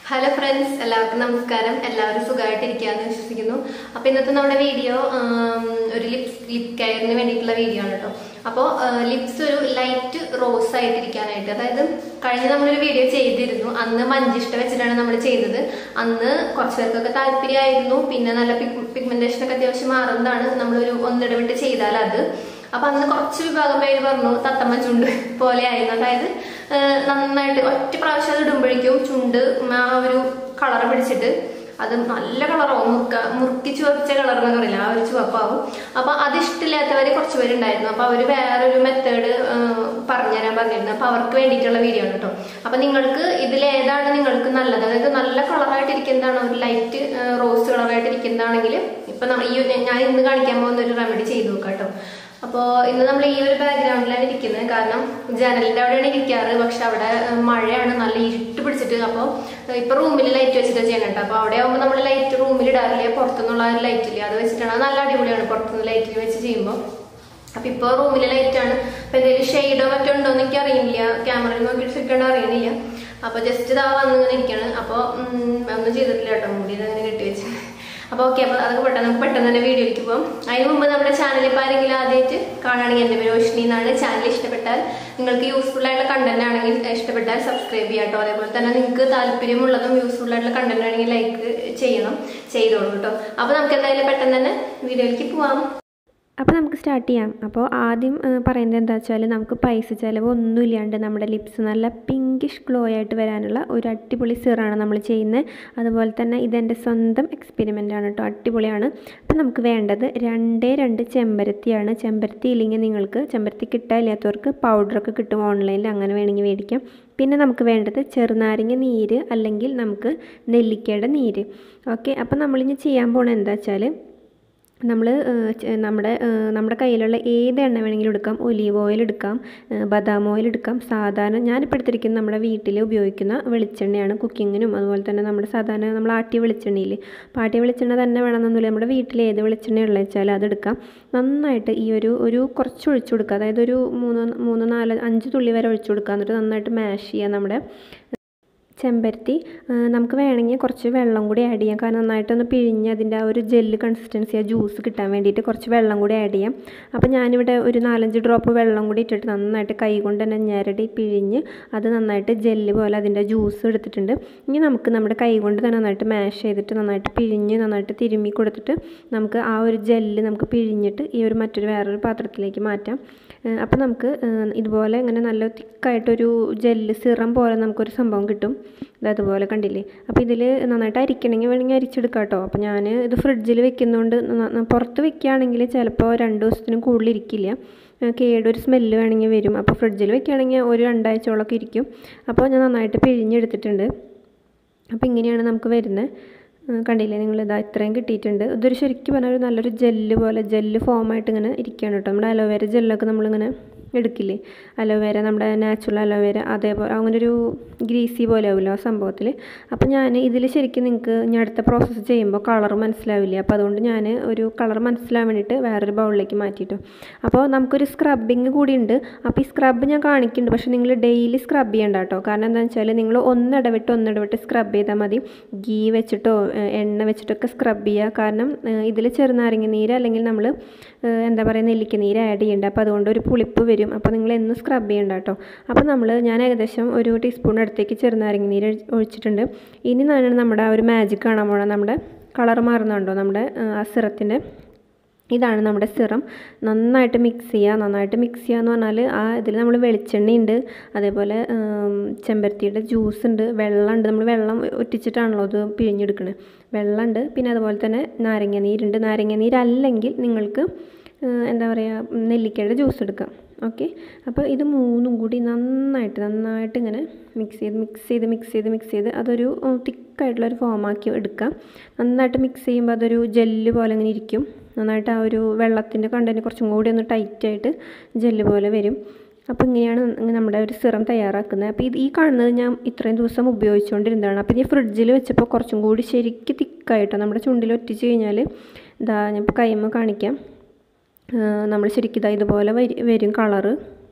hello friends എല്ലാവർക്കും നമസ്കാരം എല്ലാവരും സുഖമായിട്ടിരിക്കാന്ന് വിശ്വസിക്കുന്നു അപ്പൊ ഇന്നത്തെ നമ്മുടെ വീഡിയോ ആം, ഒരു ലിപ്സ് ലിപ് കെയറിന് വേണ്ടിയിട്ടുള്ള വീഡിയോ ആണ് കേട്ടോ അപ്പോൾ ലിപ്സ് ഒരു ലൈറ്റ് റോസ് ആയിട്ടിരിക്കാനായിട്ട് അതായത് കഴിഞ്ഞ നമ്മളൊരു വീഡിയോ ചെയ്തിരുന്നു അന്ന് മഞ്ചിഷ്ട വെച്ചിട്ടാണ് നമ്മൾ ചെയ്തത് അന്ന് കുറച്ച് പേർക്കൊക്കെ താല്പര്യമായിരുന്നു പിന്നെ നല്ല പിഗ്മെന്റേഷൻ ഒക്കെ അത്യാവശ്യം മാറുന്നതാണ് നമ്മളൊരു ഒന്നിടവിട്ട് ചെയ്താൽ അത് അപ്പൊ അന്ന് കുറച്ച് വിഭാഗം പേര് പറഞ്ഞു തത്തമ്മ ചുണ്ട് പോലെ ആയിരുന്നു അതായത് ആ, നന്നായിട്ട് ഒറ്റ പ്രാവശ്യം അത് ഇടുമ്പോഴേക്കും ചുണ്ട് ആ ഒരു കളർ പിടിച്ചിട്ട് അത് നല്ല കളറാവും മുറുക്ക മുറുക്കി ചുവപ്പിച്ച കളർ എന്നൊക്കെ പറയില്ല ആ ഒരു ചുവപ്പാവും അപ്പൊ അത് ഇഷ്ടമില്ലാത്തവര് കുറച്ച് പേരുണ്ടായിരുന്നു അപ്പൊ അവര് വേറൊരു മെത്തേഡ് പറഞ്ഞുതരാൻ പറഞ്ഞിരുന്നു അപ്പൊ അവർക്ക് വേണ്ടിയിട്ടുള്ള വീഡിയോ ആണ് കേട്ടോ അപ്പൊ നിങ്ങൾക്ക് ഇതിൽ ഏതാണ് നിങ്ങൾക്ക് നല്ലത് അതായത് നല്ല കളറായിട്ട് ഇരിക്കുന്നതാണ് ഒരു ലൈറ്റ് റോസ് കളറായിട്ട് ഇരിക്കുന്നതാണെങ്കിൽ ഇപ്പൊ നമ്മ- ഈ ഒരു- ഞാൻ ഇന്ന് കാണിക്കാൻ പോകുന്ന ഒരു റെമഡി ചെയ്തു നോക്കാം കേട്ടോ അപ്പോൾ ഇന്ന് നമ്മൾ ഈ ഒരു ബാക്ക്ഗ്രൗണ്ടിലാണ് ഇരിക്കുന്നത് കാരണം ജനലിന്റെ അവിടെയാണ് ഇരിക്കാറ് പക്ഷെ അവിടെ ഏഹ്, മഴയാണ് നല്ല ഇരുട്ട് പിടിച്ചിട്ട് അപ്പോൾ ഇപ്പൊ റൂമിൽ ലൈറ്റ് വെച്ചിട്ട് ചെയ്യണം കേട്ടോ അപ്പോൾ അവിടെ ആകുമ്പോൾ നമ്മൾ ലൈറ്റ് റൂമിൽ ഇടാറില്ല പുറത്തുനിന്നുള്ള ആ ഒരു ലൈറ്റ് ഇല്ലേ അത് വെച്ചിട്ടാണ് അത് നല്ല അടിപൊളിയാണ് പുറത്തുനിന്ന് ലൈറ്റിൽ വെച്ച് ചെയ്യുമ്പോൾ അപ്പൊ ഇപ്പൊ റൂമിലെ ലൈറ്റ് ആണ് അപ്പൊ എന്തെങ്കിലും ഷെയ്ഡോ മറ്റോ ഉണ്ടോ എന്ന് എനിക്ക് അറിയില്ല ക്യാമറയിൽ നോക്കിയിട്ട് ചെക്കണ്ട അറിയണില്ല അപ്പൊ ജസ്റ്റ് ഇതാ വന്നിങ്ങനെ ഇരിക്കാണ് അപ്പൊ ഉം, ഒന്നും ചെയ്തിട്ടില്ല കേട്ടോ മുടി ഇതങ്ങനെ കെട്ടി വെച്ച് അപ്പൊ ഓക്കെ അപ്പൊ അതൊക്കെ പെട്ടെന്ന് നമുക്ക് പെട്ടെന്ന് തന്നെ വീഡിയോയിലേക്ക് പോകാം അതിന് മുമ്പ് നമ്മുടെ ചാനൽ ഇപ്പോൾ ആരെങ്കിലും ആദ്യമായിട്ട് കാണുകയാണെങ്കിൽ എൻ്റെ പേര് റോഷിനി എന്നാണ് ചാനൽ ഇഷ്ടപ്പെട്ടാൽ നിങ്ങൾക്ക് യൂസ്ഫുൾ ആയിട്ടുള്ള കണ്ടന്റ് ആണെങ്കിൽ ഇഷ്ടപ്പെട്ടാൽ സബ്സ്ക്രൈബ് ചെയ്യാം കേട്ടോ അതേപോലെ തന്നെ നിങ്ങൾക്ക് താല്പര്യമുള്ളതും യൂസ്ഫുൾ ആയിട്ടുള്ള കണ്ടന്റ് ആണെങ്കിൽ ലൈക്ക് ചെയ്യണം ചെയ്തോളൂ കേട്ടോ അപ്പൊ നമുക്ക് എന്തായാലും പെട്ടെന്ന് തന്നെ വീഡിയോയിലേക്ക് പോവാം അപ്പോൾ നമുക്ക് സ്റ്റാർട്ട് ചെയ്യാം അപ്പോൾ ആദ്യം ആ, പറയുന്നത് എന്താ വെച്ചാൽ നമുക്ക് പൈസ ചിലവ് ഒന്നും ഇല്ലാണ്ട് നമ്മുടെ ലിപ്സ് നല്ല പിങ്കിഷ് ഗ്ലോ ആയിട്ട് വരാനുള്ള ഒരു അടിപൊളി സിറാണ് നമ്മൾ ചെയ്യുന്നത് അതുപോലെ തന്നെ ഇതെൻ്റെ സ്വന്തം എക്സ്പെരിമെൻ്റ് ആണ് കേട്ടോ അടിപൊളിയാണ് അപ്പോൾ നമുക്ക് വേണ്ടത് രണ്ടേ രണ്ട് ചെമ്പരത്തിയാണ് ചെമ്പരത്തി ഇല്ലെങ്കിൽ നിങ്ങൾക്ക് ചെമ്പരത്തി കിട്ടാനില്ലാത്തവർക്ക് പൗഡറൊക്കെ കിട്ടും ഓൺലൈനിൽ അങ്ങനെ വേണമെങ്കിൽ മേടിക്കാം പിന്നെ നമുക്ക് വേണ്ടത് ചെറുനാരങ്ങ നീര് അല്ലെങ്കിൽ നമുക്ക് നെല്ലിക്കയുടെ നീര് ഓക്കെ അപ്പോൾ നമ്മളിനി ചെയ്യാൻ പോണത് എന്താ വെച്ചാൽ നമ്മൾ നമ്മുടെ ഏഹ്, നമ്മുടെ കയ്യിലുള്ള ഏത് എണ്ണ വേണമെങ്കിലും എടുക്കാം ഒലീവ് ഓയിൽ എടുക്കാം ഏഹ്, ബദാം ഓയിൽ എടുക്കാം സാധാരണ ഞാനിപ്പോൾ എടുത്തിരിക്കുന്ന നമ്മുടെ വീട്ടിൽ ഉപയോഗിക്കുന്ന വെളിച്ചെണ്ണയാണ് കുക്കിങ്ങിനും അതുപോലെ തന്നെ നമ്മുടെ സാധാരണ നമ്മൾ ആട്ടിയ വെളിച്ചെണ്ണയില്ലേ അപ്പോൾ ആട്ടിയ വെളിച്ചെണ്ണ തന്നെ വേണമെന്നൊന്നുമില്ല നമ്മുടെ വീട്ടിൽ ഏത് വെളിച്ചെണ്ണ ഉള്ളത് വെച്ചാൽ അതെടുക്കാം നന്നായിട്ട് ഈ ഒരു ഒരു കുറച്ച് ഒഴിച്ചു കൊടുക്കുക അതായത് ഒരു മൂന്ന് മൂന്ന് നാല് അഞ്ച് തുള്ളി വരെ ഒഴിച്ചു കൊടുക്കുക എന്നിട്ട് നന്നായിട്ട് മാഷ് ചെയ്യുക നമ്മുടെ ചെമ്പരത്തി ആ, നമുക്ക് വേണമെങ്കിൽ കുറച്ച് വെള്ളം കൂടി ആഡ് ചെയ്യാം കാരണം നന്നായിട്ടൊന്ന് പിഴിഞ്ഞ് അതിൻ്റെ ആ ഒരു ജെല്ല് കൺസിസ്റ്റൻസി ആ ജ്യൂസ് കിട്ടാൻ വേണ്ടിയിട്ട് കുറച്ച് വെള്ളം കൂടി ആഡ് ചെയ്യാം അപ്പോൾ ഞാനിവിടെ ഒരു നാലഞ്ച് ഡ്രോപ്പ് വെള്ളം കൂടി ഇട്ടിട്ട് നന്നായിട്ട് കൈ കൊണ്ട് തന്നെ ഞെരടി പിഴിഞ്ഞ് അത് നന്നായിട്ട് ജെല്ല് പോലെ അതിൻ്റെ ജ്യൂസ് എടുത്തിട്ടുണ്ട് ഇനി നമുക്ക് നമ്മുടെ കൈ കൊണ്ട് തന്നെ നന്നായിട്ട് മാഷ് ചെയ്തിട്ട് നന്നായിട്ട് പിഴിഞ്ഞ് നന്നായിട്ട് തിരുമ്മി കൊടുത്തിട്ട് നമുക്ക് ആ ഒരു ജെല്ല് നമുക്ക് പിഴിഞ്ഞിട്ട് ഈ ഒരു മറ്റൊരു വേറൊരു പാത്രത്തിലേക്ക് മാറ്റാം അപ്പോൾ നമുക്ക് ഏഹ്, ഇതുപോലെ ഇങ്ങനെ നല്ല തിക്കായിട്ടൊരു ജെല്ല് സിറം പോലെ നമുക്കൊരു സംഭവം കിട്ടും ഇത് അതുപോലെ കണ്ടില്ലേ അപ്പോൾ ഇതിൽ നന്നായിട്ട് അരിക്കണമെങ്കിൽ വേണമെങ്കിൽ അരിച്ചെടുക്കാം കേട്ടോ അപ്പോൾ ഞാൻ ഇത് ഫ്രിഡ്ജിൽ വെക്കുന്നതുകൊണ്ട് ന- ന- പുറത്ത് വെക്കുകയാണെങ്കിൽ ചിലപ്പോൾ രണ്ട് ദിവസത്തിനും കൂടുതൽ ഇരിക്കില്ല ഏഹ്, കേടൊരു സ്മെല്ല് വേണമെങ്കിൽ വരും അപ്പോൾ ഫ്രിഡ്ജിൽ വെക്കുകയാണെങ്കിൽ ഒരു രണ്ടാഴ്ചയോളമൊക്കെ ഇരിക്കും അപ്പോൾ ഞാൻ നന്നായിട്ട് പിഴിഞ്ഞെടുത്തിട്ടുണ്ട് അപ്പോൾ ഇങ്ങനെയാണ് നമുക്ക് വരുന്നത് ആ, കണ്ടില്ലേ നിങ്ങൾ ഇതാ ഇത്രയും കിട്ടിയിട്ടുണ്ട് ഇതൊരു ശരിക്കും പറഞ്ഞാൽ ഒരു നല്ലൊരു ജെല്ല് പോലെ ജെല്ല് ഫോമായിട്ട് ഇങ്ങനെ ഇരിക്കുകയാണ് കേട്ടോ നമ്മുടെ അലോവേര ജെല്ലൊക്കെ നമ്മളിങ്ങനെ എടുക്കില്ലേ അലോവേര നമ്മുടെ നാച്ചുറൽ അലോവേര അതേപോലെ അങ്ങനെ ഒരു ഗ്രീസി പോലെ ആവുമല്ലോ ആ സംഭവത്തിൽ അപ്പോൾ ഞാൻ ഇതിൽ ശരിക്കും നിങ്ങൾക്ക് ഞാൻ അടുത്ത പ്രോസസ്സ് ചെയ്യുമ്പോൾ കളർ മനസ്സിലാവില്ല അപ്പോൾ അതുകൊണ്ട് ഞാൻ ഒരു കളർ മനസ്സിലാവാൻ വേണ്ടിയിട്ട് വേറൊരു ബൗളിലേക്ക് മാറ്റിയിട്ടു അപ്പോൾ നമുക്കൊരു സ്ക്രബിങ് കൂടി ഉണ്ട് അപ്പോൾ ഈ സ്ക്രബ് ഞാൻ കാണിക്കുന്നുണ്ട് പക്ഷേ നിങ്ങൾ ഡെയിലി സ്ക്രബ് ചെയ്യണ്ട കേട്ടോ കാരണം എന്താണെന്ന് വെച്ചാൽ നിങ്ങൾ ഒന്നിടവിട്ട് ഒന്നിടവിട്ട് സ്ക്രബ് ചെയ്താൽ മതി ഗീ വെച്ചിട്ടോ ഏഹ്, എണ്ണ വെച്ചിട്ടൊക്കെ സ്ക്രബ് ചെയ്യുക കാരണം ഇതിൽ ചെറുനാരങ്ങ നീര് അല്ലെങ്കിൽ നമ്മൾ എന്താ പറയുക നെല്ലിക്ക നീര് ആഡ് ചെയ്യേണ്ട അപ്പോൾ അതുകൊണ്ട് ഒരു പുളിപ്പ് വരും അപ്പോൾ നിങ്ങൾ എന്നും സ്ക്രബ് ചെയ്യണ്ട കേട്ടോ അപ്പോൾ നമ്മൾ ഞാൻ ഏകദേശം ഒരു ടീസ്പൂൺ അടുത്തേക്ക് ചെറുനാരങ്ങ നീര് ഒഴി- ഒഴിച്ചിട്ടുണ്ട് ഇനി ഞാൻ നമ്മുടെ ആ ഒരു മാജിക് കാണാൻ പോകണം നമ്മുടെ കളർ മാറുന്നുണ്ടോ നമ്മുടെ ആ, ആ സിറത്തിൻ്റെ ഇതാണ് നമ്മുടെ സിറം നന്നായിട്ട് മിക്സ് ചെയ്യുക നന്നായിട്ട് മിക്സ് ചെയ്യുക എന്ന് പറഞ്ഞാൽ ആ ഇതിൽ നമ്മൾ വെളിച്ചെണ്ണയുണ്ട് അതേപോലെ ഉം, ചെമ്പരത്തിയുടെ ജ്യൂസ് ഉണ്ട് വെള്ളമുണ്ട് നമ്മൾ വെള്ളം ഒറ്റിച്ചിട്ടാണല്ലോ ഇത് പിഴിഞ്ഞെടുക്കുന്നത് വെള്ളമുണ്ട് പിന്നെ അതുപോലെ തന്നെ നാരങ്ങ നീരുണ്ട് നാരങ്ങ നീരല്ലെങ്കിൽ നിങ്ങൾക്ക് ഏഹ്, എന്താ പറയുക നെല്ലിക്കയുടെ ജ്യൂസ് എടുക്കാം ഓക്കെ അപ്പോൾ ഇത് മൂന്നും കൂടി നന്നായിട്ട് നന്നായിട്ട് ഇങ്ങനെ മിക്സ് ചെയ്ത് മിക്സ് ചെയ്ത് മിക്സ് ചെയ്ത് മിക്സ് ചെയ്ത് അതൊരു തിക്കായിട്ടുള്ളൊരു ഫോമാക്കി എടുക്കാം നന്നായിട്ട് മിക്സ് ചെയ്യുമ്പോൾ അതൊരു ജെല്ല് പോലെ ഇങ്ങനെ ഇരിക്കും നന്നായിട്ട് ആ ഒരു വെള്ളത്തിൻ്റെ കണ്ടൻറ്റ് കുറച്ചും കൂടി ഒന്ന് ടൈറ്റായിട്ട് ജെല്ല് പോലെ വരും അപ്പോൾ ഇങ്ങനെയാണ് നമ്മുടെ ഒരു സിറം തയ്യാറാക്കുന്നത് അപ്പോൾ ഇത് ഈ കാണുന്നത് ഞാൻ ഇത്രയും ദിവസം ഉപയോഗിച്ചുകൊണ്ടിരുന്നതാണ് അപ്പോൾ ഇത് ഫ്രിഡ്ജിൽ വെച്ചപ്പോൾ കുറച്ചും കൂടി ശരിക്കും തിക്കായിട്ടോ നമ്മുടെ ചുണ്ടിൽ ഒറ്റിച്ച് കഴിഞ്ഞാൽ ഇതാ ഞാൻ ഇപ്പോൾ കൈമ കാണിക്കാം നമ്മൾ ശരിക്കും ഇതാ ഇതുപോലെ വരി- വരും കളറ്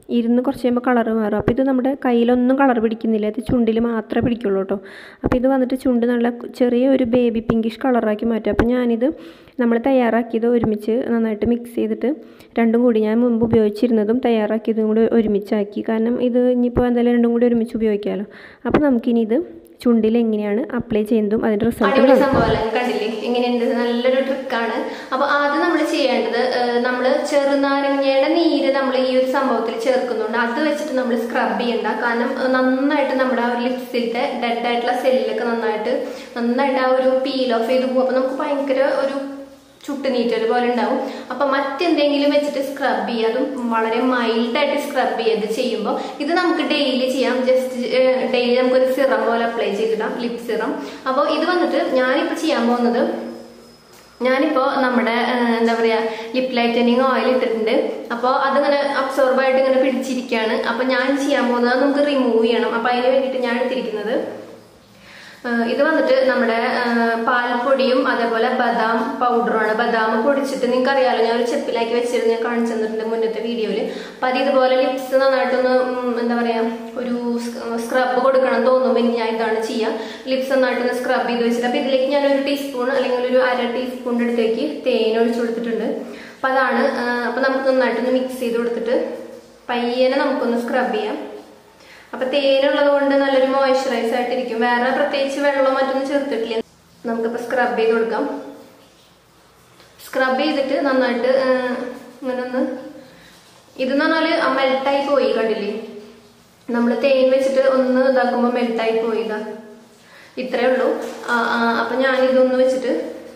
ഇരുന്ന് കുറച്ച് കഴിയുമ്പോൾ കളർ മാറും അപ്പോൾ ഇത് നമ്മുടെ കയ്യിലൊന്നും കളർ പിടിക്കുന്നില്ല ഇത് ചുണ്ടിൽ മാത്രമേ പിടിക്കുള്ളൂ കേട്ടോ അപ്പോൾ ഇത് വന്നിട്ട് ചുണ്ട് നല്ല ചെറിയ ഒരു ബേബി പിങ്കിഷ് കളറാക്കി മാറ്റും അപ്പോൾ ഞാനിത് നമ്മൾ തയ്യാറാക്കിയത് ഒരുമിച്ച് നന്നായിട്ട് മിക്സ് ചെയ്തിട്ട് രണ്ടും കൂടി ഞാൻ മുമ്പ് ഉപയോഗിച്ചിരുന്നതും തയ്യാറാക്കിയതും കൂടി ഒരുമിച്ചാക്കി കാരണം ഇത് ഇനിയിപ്പോൾ എന്തായാലും രണ്ടും കൂടി ഒരുമിച്ച് ഉപയോഗിക്കാമല്ലോ അപ്പോൾ നമുക്കിനി ഇത് ചുണ്ടിൽ എങ്ങനെയാണ് അപ്ലൈ ചെയ്യുന്നതും അതിൻ്റെ റിസൾട്ട് അടിപൊളി സംഭവമല്ലേ കണ്ടില്ലേ എങ്ങനെയുണ്ട് നല്ലൊരു ട്രിക്കാണ് അപ്പൊ ആദ്യം നമ്മൾ ചെയ്യേണ്ടത് നമ്മൾ ചെറുനാരങ്ങയുടെ നീര് നമ്മൾ ഈ ഒരു സംഭവത്തിൽ ചേർക്കുന്നുണ്ട് അത് വെച്ചിട്ട് നമ്മൾ സ്ക്രബ് ചെയ്യണ്ട കാരണം ഏഹ്, നന്നായിട്ട് നമ്മുടെ ആ ഒരു ലിപ്സിലത്തെ ഡെഡ് ആയിട്ടുള്ള സെല്ലൊക്കെ നന്നായിട്ട് നന്നായിട്ട് ആ ഒരു പീൽ ഓഫ് ചെയ്ത് പോകും അപ്പൊ നമുക്ക് ഭയങ്കര ഒരു ചുട്ടുനീറ്റൽ പോലെ ഉണ്ടാവും അപ്പൊ മറ്റെന്തെങ്കിലും വെച്ചിട്ട് സ്ക്രബ് ചെയ്യുക അതും വളരെ മൈൽഡായിട്ട് സ്ക്രബ് ചെയ്ത് ചെയ്യുമ്പോൾ ഇത് നമുക്ക് ഡെയിലി ചെയ്യാം ജസ്റ്റ് ഡെയിലി നമുക്കൊരു സിറം പോലെ അപ്ലൈ ചെയ്തിടാം ലിപ് സിറം അപ്പോൾ ഇത് വന്നിട്ട് ഞാനിപ്പോൾ ചെയ്യാൻ പോകുന്നത് ഞാനിപ്പോ നമ്മുടെ ആ, എന്താ പറയാ ലിപ് ലൈറ്റനിങ് ഓയിൽ ഇട്ടിട്ടുണ്ട് അപ്പോൾ അതിങ്ങനെ അബ്സോർബ് ആയിട്ട് ഇങ്ങനെ പിടിച്ചിരിക്കുകയാണ് അപ്പൊ ഞാൻ ചെയ്യാൻ പോകുന്നത് അത് നമുക്ക് റിമൂവ് ചെയ്യണം അപ്പൊ അതിന് വേണ്ടിയിട്ട് ഞാൻ എടുത്തിരിക്കുന്നത് ആ, ഇത് വന്നിട്ട് നമ്മുടെ ആ, പാൽപ്പൊടിയും അതേപോലെ ബദാം പൗഡറുമാണ് ബദാം പൊടിച്ചിട്ട് നിങ്ങൾക്ക് അറിയാലോ ഞാൻ ഒരു ചെപ്പിലാക്കി വെച്ചിരുന്നു ഞാൻ കാണിച്ചു തന്നിട്ടുണ്ട് മുന്നത്തെ വീഡിയോയിൽ അപ്പൊ അത് ഇതുപോലെ ലിപ്സ് നന്നായിട്ടൊന്ന് ഉം, എന്താ പറയാ ഒരു സ്ക്രബ് കൊടുക്കണം തോന്നുമ്പോൾ എനിക്ക് ഞാൻ ഇതാണ് ചെയ്യുക ലിപ്സ് നന്നായിട്ടൊന്ന് സ്ക്രബ് ചെയ്ത് വെച്ചിട്ട് അപ്പൊ ഇതിലേക്ക് ഞാൻ ഒരു ടീസ്പൂൺ അല്ലെങ്കിൽ ഒരു അര ടീസ്പൂണിന്റെ അടുത്തേക്ക് തേൻ ഒഴിച്ചു കൊടുത്തിട്ടുണ്ട് അപ്പൊ അതാണ് ആ, അപ്പൊ നമുക്ക് നന്നായിട്ടൊന്ന് മിക്സ് ചെയ്ത് കൊടുത്തിട്ട് പയ്യനെ നമുക്കൊന്ന് സ്ക്രബ് ചെയ്യാം അപ്പൊ തേനുള്ളത് കൊണ്ട് നല്ലൊരു മോയ്സ്ചറൈസ് ആയിട്ടിരിക്കും വേറെ പ്രത്യേകിച്ച് വെള്ളം മറ്റൊന്നും ചേർത്തിട്ടില്ല നമുക്കിപ്പോ സ്ക്രബ് ചെയ്ത് കൊടുക്കാം സ്ക്രബ് ചെയ്തിട്ട് നന്നായിട്ട് ആ, ഇങ്ങനെ ഒന്ന് ഇതെന്ന് പറഞ്ഞാല് മെൽട്ടായി പോയി കണ്ടില്ലേ നമ്മൾ തേൻ വെച്ചിട്ട് ഒന്ന് ഇതാക്കുമ്പോൾ മെൽട്ടായി പോയി ഇതാ ഇത്രേ ഉള്ളൂ ആ, ആ, അപ്പൊ ഞാനിതൊന്ന് വെച്ചിട്ട്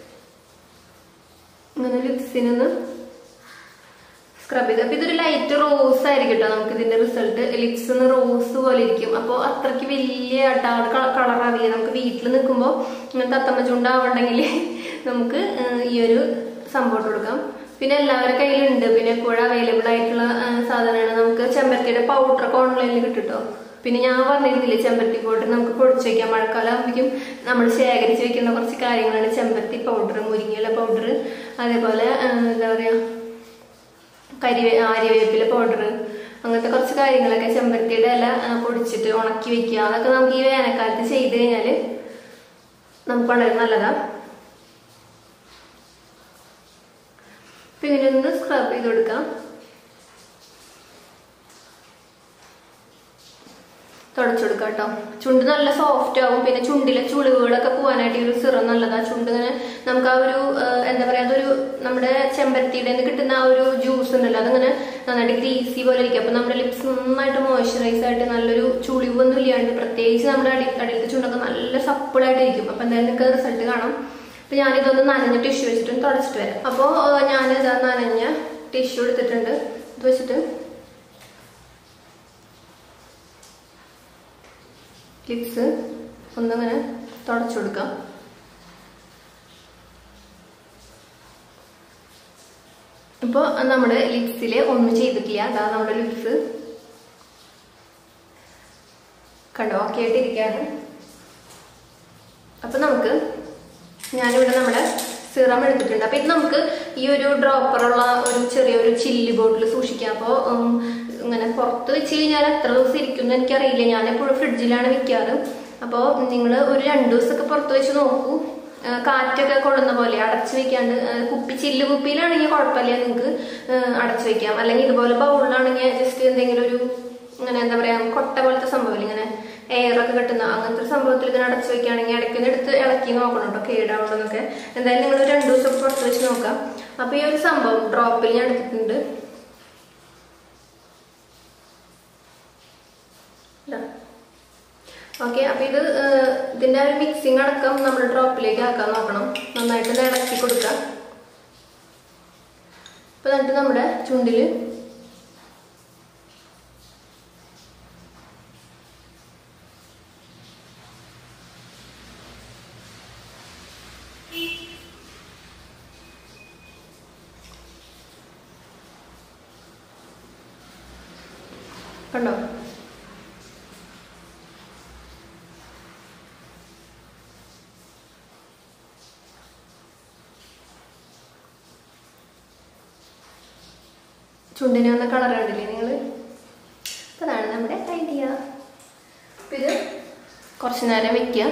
ഇങ്ങനെ ലിപ്സിനൊന്ന് സ്ക്രബ് ചെയ്ത് അപ്പൊ ഇതൊരു ലൈറ്റ് റോസ് ആയിരിക്കും കേട്ടോ നമുക്ക് ഇതിന്റെ റിസൾട്ട് ലിപ്സ് ഒന്ന് റോസ് പോലെ ഇരിക്കും അപ്പോൾ അത്രയ്ക്ക് വലിയ ഡാർക്ക് കളർ അറിയില്ല നമുക്ക് വീട്ടിൽ നിൽക്കുമ്പോൾ ഇങ്ങനത്തെ അത്തമ്മ ചുണ്ടാവുണ്ടെങ്കിൽ നമുക്ക് ഏഹ്, ഈ ഒരു സംഭവം ഇട്ട് കൊടുക്കാം പിന്നെ എല്ലാവരുടെ കയ്യിലുണ്ട് പിന്നെ എപ്പോഴും അവൈലബിൾ ആയിട്ടുള്ള ഏഹ്, സാധനമാണ് നമുക്ക് ചെമ്പരത്തിയുടെ പൗഡറൊക്കെ ഓൺലൈനിൽ കിട്ടുട്ടോ പിന്നെ ഞാൻ പറഞ്ഞിരുന്നില്ലേ ചെമ്പരത്തി പൗഡർ നമുക്ക് പൊടിച്ച് വെക്കാം മഴക്കാലം ആകുമ്പോഴേക്കും നമ്മൾ ശേഖരിച്ച് വെക്കുന്ന കുറച്ച് കാര്യങ്ങളാണ് ചെമ്പരത്തി പൗഡർ മുരിങ്ങയില പൗഡർ അതേപോലെ ഏഹ്, എന്താ പറയാ കരിവേ ആര്യവേപ്പില പൗഡർ അങ്ങനത്തെ കുറച്ച് കാര്യങ്ങളൊക്കെ ചെമ്പരത്തിയുടെ ഇല ആ, പൊടിച്ചിട്ട് ഉണക്കി വെക്കുക അതൊക്കെ നമുക്ക് ഈ വേനൽക്കാലത്ത് ചെയ്ത് കഴിഞ്ഞാൽ നമുക്ക് വളരെ നല്ലതാ പിന്നെ ഒന്ന് സ്ക്രബ് ചെയ്ത് കൊടുക്കാം തുടച്ചു കൊടുക്കാം കേട്ടോ ചുണ്ട് നല്ല സോഫ്റ്റ് ആവും പിന്നെ ചുണ്ടിലെ ചുളിവുകളൊക്കെ പോകാനായിട്ട് ഈ ഒരു സിറം നല്ലതാ ചുണ്ട് ഇങ്ങനെ നമുക്ക് ആ ഒരു ആ, എന്താ പറയാ അതൊരു നമ്മുടെ ചെമ്പരത്തിയുടെ നിന്ന് കിട്ടുന്ന ആ ഒരു ജ്യൂസ് ഉണ്ടല്ലോ അതിങ്ങനെ നന്നായിട്ട് ഗ്രീസി പോലെ ഇരിക്കും അപ്പൊ നമ്മുടെ ലിപ്സ് നന്നായിട്ട് മോയ്സ്ചറൈസ് ആയിട്ട് നല്ലൊരു ചുളിവൊന്നും ഇല്ലാണ്ട് പ്രത്യേകിച്ച് നമ്മുടെ അടി അടിയിലത്തെ ചുണ്ടൊക്കെ നല്ല സപ്പിളായിട്ട് ഇരിക്കും അപ്പൊ എന്തായാലും നിങ്ങൾക്ക് റിസൾട്ട് കാണാം അപ്പൊ ഞാനിതൊന്ന് നനഞ്ഞ ടിഷ്യൂ വെച്ചിട്ട് തുടച്ചിട്ട് വരാം അപ്പോൾ ഞാനിതാ നനഞ്ഞ ടിഷ്യൂ എടുത്തിട്ടുണ്ട് ഇത് വെച്ചിട്ട് ലിപ്സ് ഒന്നിങ്ങനെ തുടച്ചു കൊടുക്കാം ഇപ്പോൾ നമ്മുടെ ലിപ്സിൽ ഒന്നും ചെയ്തിട്ടില്ല അതാ നമ്മുടെ ലിപ്സ് കണ്ടോ ഓക്കെ ആയിട്ടിരിക്കുകയാണ് അപ്പൊ നമുക്ക് ഞാനിവിടെ നമ്മുടെ സിറം എടുത്തിട്ടുണ്ട് അപ്പൊ ഇത് നമുക്ക് ഈ ഒരു ഡ്രോപ്പറുള്ള ഒരു ചെറിയൊരു ചില്ല് ബോട്ടിൽ സൂക്ഷിക്കാം അപ്പോൾ ഇങ്ങനെ പുറത്ത് വെച്ച് കഴിഞ്ഞാൽ എത്ര ദിവസം ഇരിക്കും എന്ന് എനിക്കറിയില്ല ഞാൻ എപ്പോഴും ഫ്രിഡ്ജിലാണ് വെക്കാറ് അപ്പോൾ നിങ്ങൾ ഒരു രണ്ട് ദിവസമൊക്കെ പുറത്ത് വെച്ച് നോക്കൂ ആ, കാറ്റൊക്കെ കൊള്ളുന്ന പോലെ അടച്ചു വെക്കാണ്ട് ആ, കുപ്പി ചില്ല് കുപ്പിയിലാണെങ്കിൽ കുഴപ്പമില്ല നിങ്ങൾക്ക് അടച്ചു വെക്കാം അല്ലെങ്കിൽ ഇതുപോലെ ബൗളിലാണെങ്കിൽ ജസ്റ്റ് എന്തെങ്കിലും ഒരു ഇങ്ങനെ എന്താ പറയാ കൊട്ട പോലത്തെ സംഭവം ഇങ്ങനെ എയർ ഒക്കെ കിട്ടുന്ന അങ്ങനത്തെ ഒരു സംഭവത്തിൽ ഇതിനെ അടച്ചു വെക്കുകയാണെങ്കിൽ ഇടയ്ക്കൊന്ന് എടുത്ത് ഇളക്കി നോക്കണം കേട്ടോ കേടാവണമെന്നൊക്കെ എന്തായാലും നിങ്ങൾ രണ്ടു ദിവസം പുറത്ത് വെച്ച് നോക്കാം അപ്പൊ ഈ ഒരു സംഭവം ഡ്രോപ്പിൽ ഞാൻ എടുത്തിട്ടുണ്ട് ഓക്കെ അപ്പൊ ഇത് ഏഹ്, ഇതിന്റെ ആ ഒരു മിക്സിംഗ് അടക്കം നമ്മൾ ഡ്രോപ്പിലേക്ക് ആക്കാൻ നോക്കണം നന്നായിട്ട് ഒന്ന് ഇളക്കി കൊടുക്കാം അപ്പൊ എന്നിട്ട് നമ്മുടെ ചുണ്ടില് കണ്ടോ ചുണ്ടിന് വന്ന കളർ കണ്ടില്ലേ നിങ്ങൾ ഇത് കുറച്ച് നേരം വെക്കുക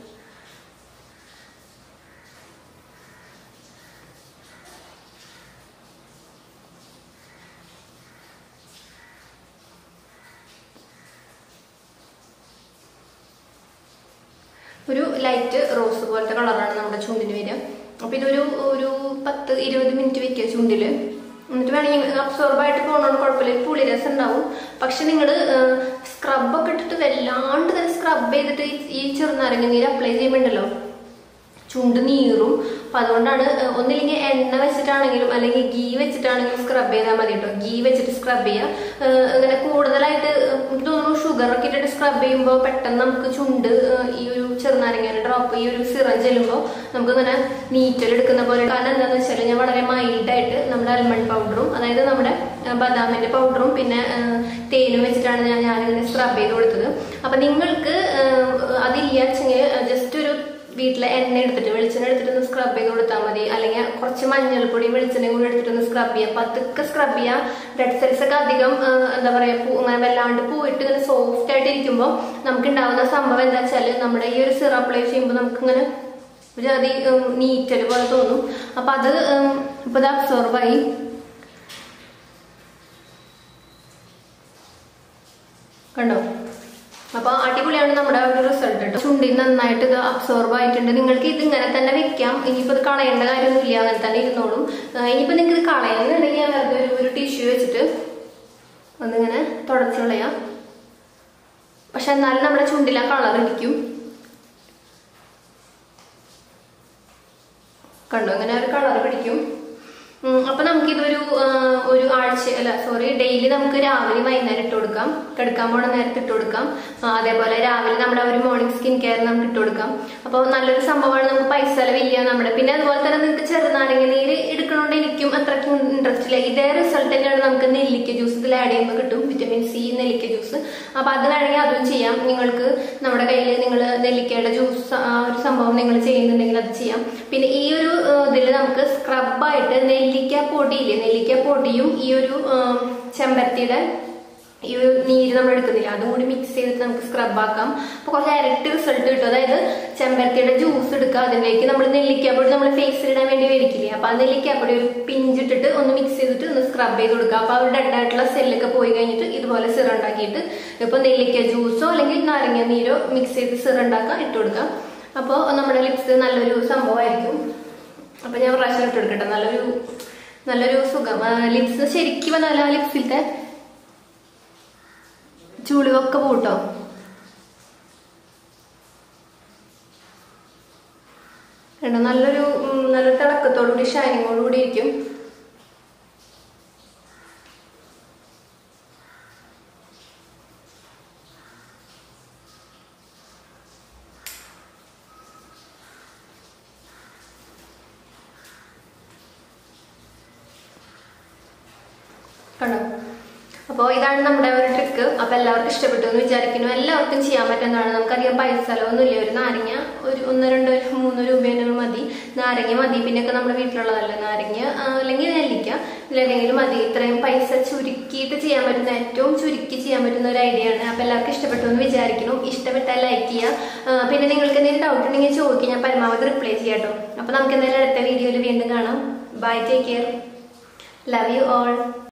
ഒരു ലൈറ്റ് റോസ് പോലത്തെ കളറാണ് നമ്മുടെ ചുണ്ടിന് വരിക അപ്പോൾ ഇതൊരു ഒരു പത്ത് ഇരുപത് മിനിറ്റ് വെക്കുക ചുണ്ടിൽ എന്നിട്ട് വേണമെങ്കിൽ അബ്സോർബ് ആയിട്ട് പോകുന്നതുകൊണ്ട് കുഴപ്പമില്ല ഒരു പുളി രസം ഉണ്ടാവും പക്ഷെ നിങ്ങൾ സ്ക്രബൊക്കെ ഇട്ടിട്ട് വല്ലാണ്ട് തന്നെ സ്ക്രബ് ചെയ്തിട്ട് ഈ- ഈ ചെറുനാരങ്ങ നീര് അപ്ലൈ ചെയ്യുമ്പോണ്ടല്ലോ ചുണ്ട് നീറും അപ്പൊ അതുകൊണ്ടാണ് ഏഹ്, ഒന്നില്ലെങ്കിൽ എണ്ണ വെച്ചിട്ടാണെങ്കിലും അല്ലെങ്കിൽ ഗീ വെച്ചിട്ടാണെങ്കിലും സ്ക്രബ് ചെയ്താൽ മതി കേട്ടോ ഗീ വെച്ചിട്ട് സ്ക്രബ് ചെയ്യുക ഏഹ്, അങ്ങനെ കൂടുതലായിട്ട് ഏഹ്, എനിക്ക് തോന്നുന്നു ഷുഗർ ഒക്കെ ഇട്ടിട്ട് സ്ക്രബ് ചെയ്യുമ്പോൾ പെട്ടെന്ന് നമുക്ക് ചുണ്ട് ഏഹ്, ഈ ഒരു ചെറുനാരങ്ങയുടെ ഡ്രോപ്പ് ഈ ഒരു സിറം ചെല്ലുമ്പോൾ നമുക്ക് ഇങ്ങനെ നീറ്റലെടുക്കുന്ന പോലെ കാരണം എന്താണെന്ന് വെച്ചാൽ ഞാൻ വളരെ മൈൽഡായിട്ട് നമ്മുടെ അൽമണ്ട് പൗഡറും അതായത് നമ്മുടെ ഏഹ്, ബദാമിന്റെ പൗഡറും പിന്നെ ഏഹ്, തേനും വെച്ചിട്ടാണ് ഞാൻ ഞാനിങ്ങനെ സ്ക്രബ് ചെയ്ത് കൊടുത്തത് അപ്പൊ നിങ്ങൾക്ക് ഏഹ്, അതില്ല വെച്ചെങ്കിൽ ജസ്റ്റ് ഒരു വീട്ടിലെ എണ്ണ എടുത്തിട്ട് വെളിച്ചെണ്ണ എടുത്തിട്ട് ഒന്ന് സ്ക്രബ് ചെയ്ത് കൊടുത്താൽ മതി അല്ലെങ്കിൽ കുറച്ച് മഞ്ഞൾപ്പൊടിയും വെളിച്ചെണ്ണയും കൂടി എടുത്തിട്ട് ഒന്ന് സ്ക്രബ് ചെയ്യാം പതുക്കെ സ്ക്രബ് ചെയ്യാം ഡെഡ് സെൽസ് ഒക്കെ അധികം ആ, എന്താ പറയാ പൂ അങ്ങനെ വല്ലാണ്ട് പോയിട്ട് ഇങ്ങനെ സോഫ്റ്റ് ആയിട്ട് ഇരിക്കുമ്പോൾ നമുക്ക് ഉണ്ടാവുന്ന സംഭവം എന്താ വെച്ചാൽ നമ്മുടെ ഈ ഒരു സിറ അപ്ലൈ ചെയ്യുമ്പോൾ നമുക്ക് ഇങ്ങനെ ഒരു അതി നീറ്റൽ പോലെ തോന്നും അപ്പൊ അത് ഉം, ഇപ്പൊ ഇത് absorb ആയി കണ്ടോ അപ്പൊ അടിപൊളിയാണ് നമ്മുടെ ആ ഒരു റിസൾട്ട് കേട്ടോ ചുണ്ടിൽ നന്നായിട്ട് ഇത് അബ്സോർബ് ആയിട്ടുണ്ട് നിങ്ങൾക്ക് ഇത് ഇങ്ങനെ തന്നെ വെക്കാം ഇനിയിപ്പോ ഇത് കളയേണ്ട കാര്യമൊന്നുമില്ല അങ്ങനെ തന്നെ ഇരുന്നോളും ആ, ഇനിയിപ്പോ നിങ്ങൾക്ക് ഇത് കളയുന്നുണ്ടെങ്കിൽ ഞാൻ വെറുതെ ഒരു ഒരു ടിഷ്യൂ വെച്ചിട്ട് ഒന്നിങ്ങനെ തുടച്ചു കളയാം പക്ഷെ എന്നാലും നമ്മുടെ ചുണ്ടിൽ ആ കളർ ഇരിക്കും കണ്ടോ ഇങ്ങനെ ഒരു കളർ പിടിക്കും ഉം, അപ്പൊ നമുക്ക് ഇതൊരു ആ, ഒരു ആഴ്ച അല്ല സോറി ഡെയിലി നമുക്ക് രാവിലെ വൈകുന്നേരം ഇട്ട് കൊടുക്കാം കിടക്കാൻ പോണ നേരത്തെ ഇട്ട് കൊടുക്കാം ആ, അതേപോലെ രാവിലെ നമ്മുടെ ഒരു മോർണിംഗ് സ്കിൻ കെയർ നമുക്ക് ഇട്ട് കൊടുക്കാം അപ്പോൾ നല്ലൊരു സംഭവമാണ് നമുക്ക് പൈസ ചെലവില്ല നമ്മുടെ പിന്നെ അതുപോലെ തന്നെ നിങ്ങൾക്ക് ചെറുനാരങ്ങ നീര് എടുക്കണോണ്ട് എനിക്കും അത്രയ്ക്കും ഇൻട്രസ്റ്റ് ഇല്ല ഇതേ റിസൾട്ട് തന്നെയാണ് നമുക്ക് നെല്ലിക്ക ജ്യൂസ് ഇതിൽ ആഡ് ചെയ്യുമ്പോൾ കിട്ടും വിറ്റമിൻ സി നെല്ലിക്ക ജ്യൂസ് അപ്പൊ അത് വേണമെങ്കിൽ അതും ചെയ്യാം നിങ്ങൾക്ക് നമ്മുടെ കയ്യിൽ നിങ്ങൾ നെല്ലിക്കയുടെ ജ്യൂസ് ആ ഒരു സംഭവം നിങ്ങൾ ചെയ്യുന്നുണ്ടെങ്കിൽ അത് ചെയ്യാം പിന്നെ ഈ ഒരു ഇതിൽ നമുക്ക് സ്ക്രബായിട്ട് നെല്ലിക്ക പൊടിയില്ലേ നെല്ലിക്ക പൊടിയും ഈ ഒരു ഉം, ചെമ്പരത്തിയുടെ ഈ ഒരു നീര് നമ്മൾ എടുക്കുന്നില്ല അതും കൂടി മിക്സ് ചെയ്തിട്ട് നമുക്ക് സ്ക്രബ് ആക്കാം അപ്പൊ കുറച്ച് ഇരട്ടി റിസൾട്ട് കിട്ടും അതായത് ചെമ്പരത്തിയുടെ ജ്യൂസ് എടുക്കുക അതിലേക്ക് നമ്മൾ നെല്ലിക്കാപ്പൊടി നമ്മൾ ഫേസിൽ ഇടാൻ വേണ്ടി മേടിക്കില്ലേ അപ്പൊ ആ നെല്ലിക്കാപ്പൊടി ഒരു പിഞ്ചിട്ടിട്ട് ഒന്ന് മിക്സ് ചെയ്തിട്ട് ഒന്ന് സ്ക്രബ് ചെയ്ത് കൊടുക്കുക അപ്പൊ ആ ഒരു ഡെഡ് ആയിട്ടുള്ള സെല്ലൊക്കെ പോയി കഴിഞ്ഞിട്ട് ഇതുപോലെ സിറ ഉണ്ടാക്കിയിട്ട് ഇപ്പൊ നെല്ലിക്ക ജ്യൂസോ അല്ലെങ്കിൽ നാരങ്ങ നീരോ മിക്സ് ചെയ്ത് സിറ ഉണ്ടാക്കാൻ ഇട്ട് കൊടുക്കാം അപ്പോൾ നമ്മുടെ ലിപ്സ് നല്ലൊരു സംഭവമായിരിക്കും അപ്പൊ ഞാൻ പ്രാവശ്യം ഇട്ട് കൊടുക്കട്ടെ നല്ലൊരു നല്ലൊരു സുഖം ലിപ്സ് ശരിക്കും നല്ല ലിപ്സിലത്തെ ചുളിവൊക്കെ പോട്ടോ കണ്ടോ നല്ലൊരു ഉം, നല്ല തിളക്കത്തോടുകൂടി ഷൈനിങ്ങോടുകൂടി ഇരിക്കും കണ്ടോ അപ്പോൾ ഇതാണ് നമ്മുടെ ഒരു ട്രിക്ക് അപ്പോൾ എല്ലാവർക്കും ഇഷ്ടപ്പെട്ടു എന്ന് വിചാരിക്കുന്നു എല്ലാവർക്കും ചെയ്യാൻ പറ്റുന്നതാണ് നമുക്കധികം പൈസ ചെലവൊന്നുമില്ല ഒരു നാരങ്ങ ഒരു ഒന്ന് രണ്ട് മൂന്ന് രൂപേനെ മതി നാരങ്ങ മതി പിന്നെയൊക്കെ നമ്മുടെ വീട്ടിലുള്ളതല്ല നാരങ്ങ ആ, അല്ലെങ്കിൽ നെല്ലിക്ക ഇതിലേതെങ്കിലും മതി ഇത്രയും പൈസ ചുരുക്കിയിട്ട് ചെയ്യാൻ പറ്റുന്ന ഏറ്റവും ചുരുക്കി ചെയ്യാൻ പറ്റുന്ന ഒരു ഐഡിയ ആണ് അപ്പോൾ എല്ലാവർക്കും ഇഷ്ടപ്പെട്ടു എന്ന് വിചാരിക്കുന്നു ഇഷ്ടപ്പെട്ടാൽ ലൈക്ക് ചെയ്യുക ആ, പിന്നെ നിങ്ങൾക്ക് എന്തെങ്കിലും ഡൗട്ട് ഉണ്ടെങ്കിൽ ചോദിക്കുക ഞാൻ പരമാവധി റിപ്ലൈ ചെയ്യാം കേട്ടോ അപ്പോൾ നമുക്ക് എന്തായാലും അടുത്ത വീഡിയോയിൽ വീണ്ടും കാണാം bye take care love you all